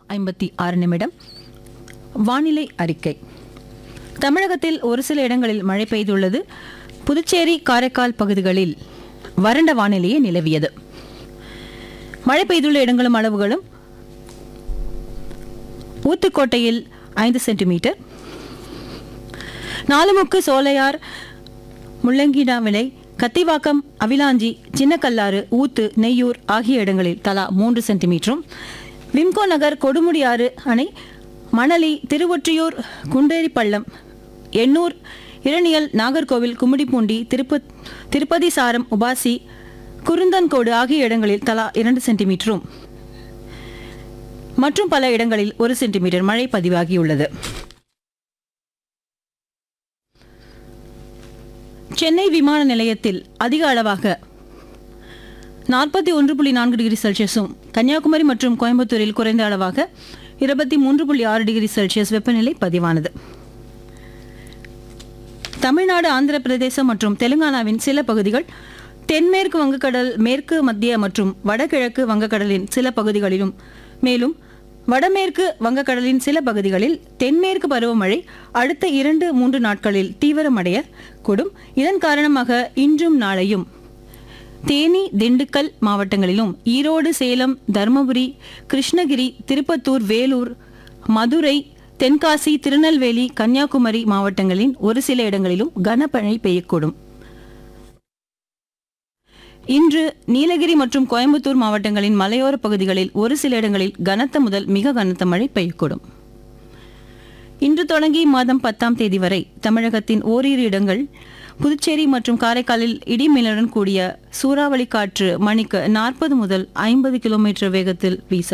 ஐம்பத்தி ஆறு நிமிடம் வானிலை அறிக்கை தமிழகத்தில் ஒரு சில இடங்களில் மழை பெய்துள்ளது புதுச்சேரி காரைக்கால் பகுதிகளில் வறண்ட வானிலையே நிலவியது மழை பெய்துள்ள இடங்களும் அளவுகளும் ஊத்துக்கோட்டையில் ஐந்து சென்டிமீட்டர் நாலுமுக்கு சோலையார் முள்ளங்கிடாவிளை கத்திவாக்கம் அவிலாஞ்சி சின்னக்கல்லாறு ஊத்து நெய்யூர் ஆகிய இடங்களில் தலா மூன்று சென்டிமீட்டரும் விம்கோ நகர் கொடுமுடியாறு அணை மணலி திருவொற்றியூர் குண்டேரிப்பள்ளம் எண்ணூர் இரணியல் நாகர்கோவில் கும்மிடிப்பூண்டி திருப்ப திருப்பதி சாரம் உபாசி குருந்தன்கோடு ஆகிய இடங்களில் தலா இரண்டு சென்டிமீட்டரும் மற்றும் பல இடங்களில் ஒரு சென்டிமீட்டர் மழை பதிவாகியுள்ளது சென்னை விமான நிலையத்தில் அதிக அளவாக நாற்பத்தி ஒன்று புள்ளி நான்கு டிகிரி செல்சியஸும் கன்னியாகுமரி மற்றும் கோயம்புத்தூரில் குறைந்த அளவாக இருபத்தி மூன்று புள்ளி ஆறு டிகிரி செல்சியஸ் வெப்பநிலை பதிவானது தமிழ்நாடு ஆந்திர பிரதேசம் மற்றும் தெலுங்கானாவின் சில பகுதிகள் தென்மேற்கு வங்கக்கடல் மேற்கு மத்திய மற்றும் வடகிழக்கு வங்கக்கடலின் சில பகுதிகளிலும் மேலும் வடமேற்கு வங்கக்கடலின் சில பகுதிகளில் தென்மேற்கு பருவமழை அடுத்த இரண்டு மூன்று நாட்களில் தீவிரமடைய கூடும் இதன் காரணமாக இன்றும் நாளையும் தேனி திண்டுக்கல் மாவட்டங்களிலும் ஈரோடு சேலம் தருமபுரி கிருஷ்ணகிரி திருப்பத்தூர் வேலூர் மதுரை தென்காசி திருநெல்வேலி கன்னியாகுமரி மாவட்டங்களின் ஒரு சில இடங்களிலும் கனமழை பெய்யக்கூடும் இன்று நீலகிரி மற்றும் கோயம்புத்தூர் மாவட்டங்களின் மலையோர பகுதிகளில் ஒரு சில இடங்களில் கனத்த முதல் மிக கனத்த மழை பெய்யக்கூடும் இன்று தொடங்கி மாதம் பத்தாம் தேதி வரை தமிழகத்தின் ஓரிரு இடங்கள் புதுச்சேரி மற்றும் காரைக்காலில் இடிமின்னலுடன் கூடிய சூறாவளி காற்று மணிக்கு நாற்பது முதல் ஐம்பது கிலோமீட்டர் வேகத்தில் வீச